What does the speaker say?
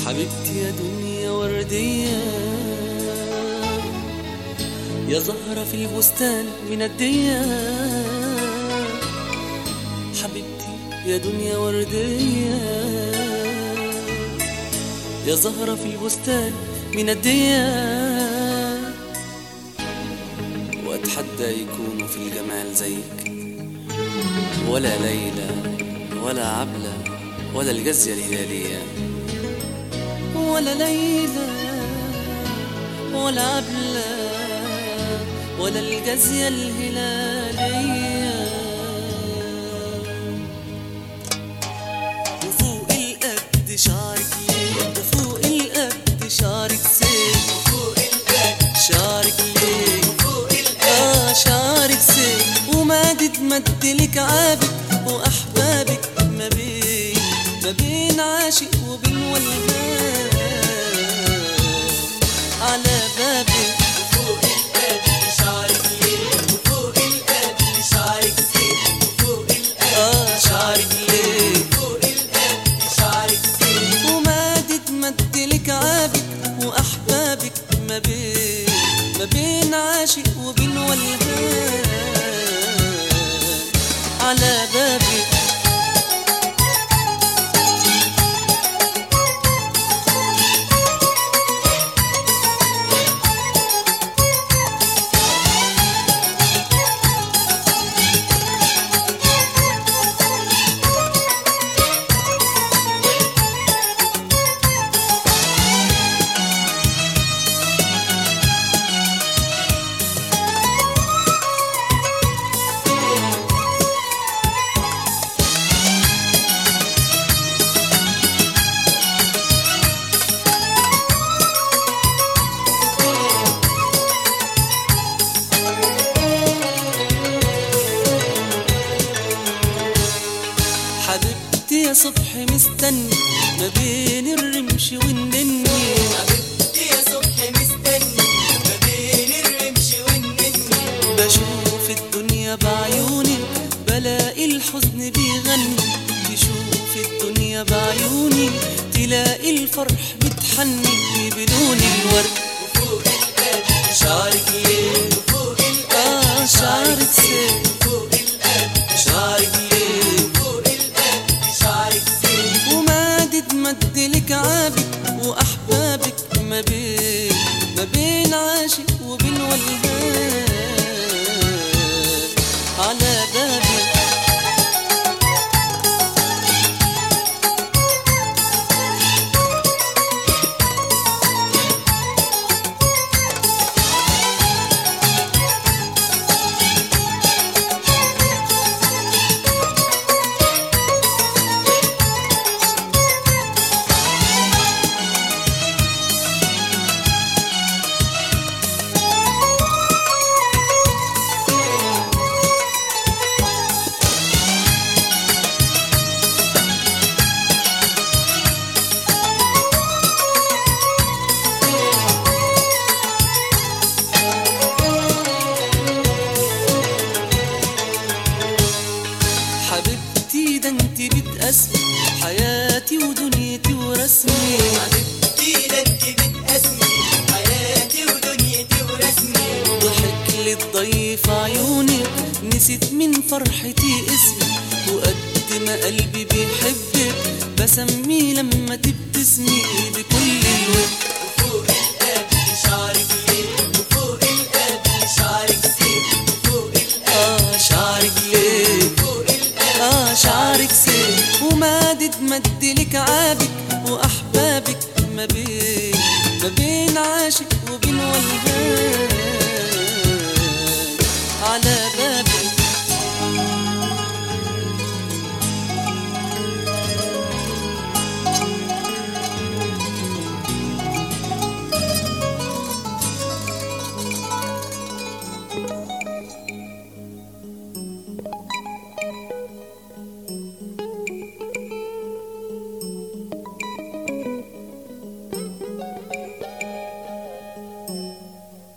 حبيبتي يا دنيا وردية يا زهرة في البستان من الدية حبيبتي يا دنيا وردية يا زهرة في البستان من الدية واتحدى يكونوا في الجمال زيك ولا ليلى ولا عبلة ولا الجزية الهلالية ولا ليلى ولا عبلة ولا الجزية الهلالية وفوق القد شعرك ليه وفوق القد شعرك سيف وفوق القد شعرك ليه وفوق القد آه شعرك سيف ومادد مدلك عابك وأحبابك ما بين ما بين عاشق وبين ولهان على بابك وفوق القد شعرك ليه وفوق القد شعرك سيف وفوق القد آه شعرك ليه وفوق القد شعرك سيف ومادد مدلك عابك وأحبابك ما بين ما بين عاشق وبين ولهان على بابك حبيبتي يا صبح مستني ما بين الرمش والنني حبيبتي يا صبح مستني ما بين الرمش والنني بشوف الدنيا بعيوني بلاقي الحزن بيغني تشوف الدنيا بعيوني تلاقي الفرح بتحني بدون الورد وفوق القد شعرك ليه وفوق القد آه شعرك سيف وفوق القد شعرك ليه وفوق القد شعرك سيف ومادد مدلك عابك وأحبابك ما بين ما بين عاشق وبين ولهان على بابك حبيبتي ده انت بتقسمي حياتي ودنيتي ورسمي حبيبتي ده انت بتقسمي حياتي ودنيتي ورسمي ضحك للضيف عيونك نسيت من فرحتي اسمي وقد ما قلبي بيحبك بسميه لما تبتسمي بكل الود وفوق القد شعرك ليه وفوق القد شعرك سيف وفوق القد اه شعرك ليه وفوق القد اه شعرك سيف ومادد مدلك عادي